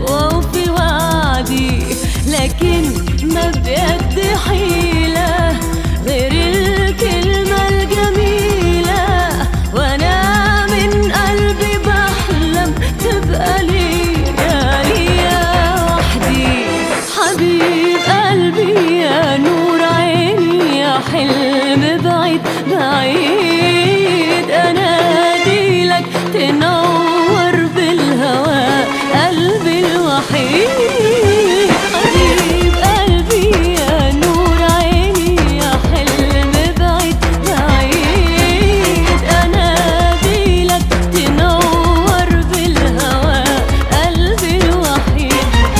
وأوفي وعدي لكن ما بيد حيلة غير الكلمة الجميلة وأنا من قلبي بحلم تبقى ليا ليا وحدي حبيب قلبي يا نور عيني يا حلم بعيد بعيد أنادي لك تنور بالهوى قلبي الوحيد حبيب قلبي يا نور عيني يا حلم بعيد بعيد أنادي لك تنور بالهوى قلبي الوحيد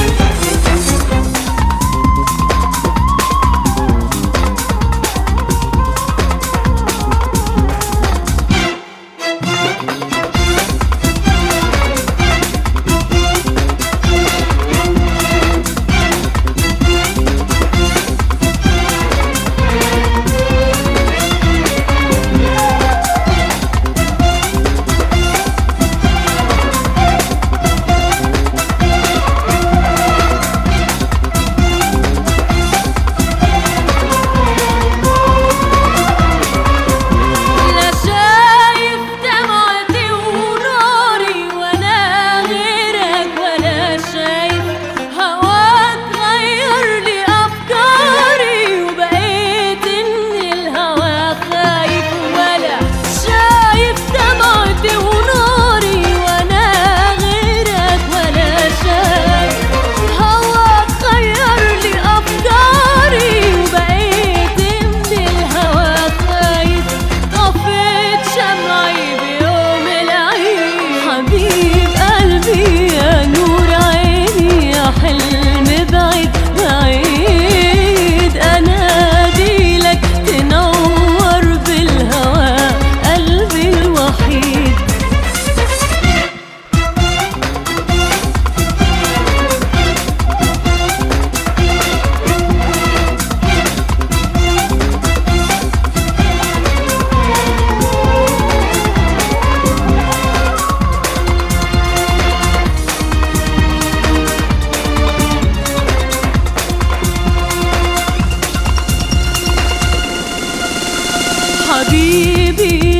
لا شايف دمعتي وناري ولا غيرك ولا شايف هواك غير لي افكاري وبقيت من الهوا خايف ولا شايف دمعتي وناري وانا غيرك ولا شايف هواك غير لي افكاري وبقيت من الهوا خايف طفيت شمعي بيوم العيد حبيب قلبي يا نور عيني يا حلم بعيد بعيد انادي لك تنور بالهوى قلبي الوحيد حبيبي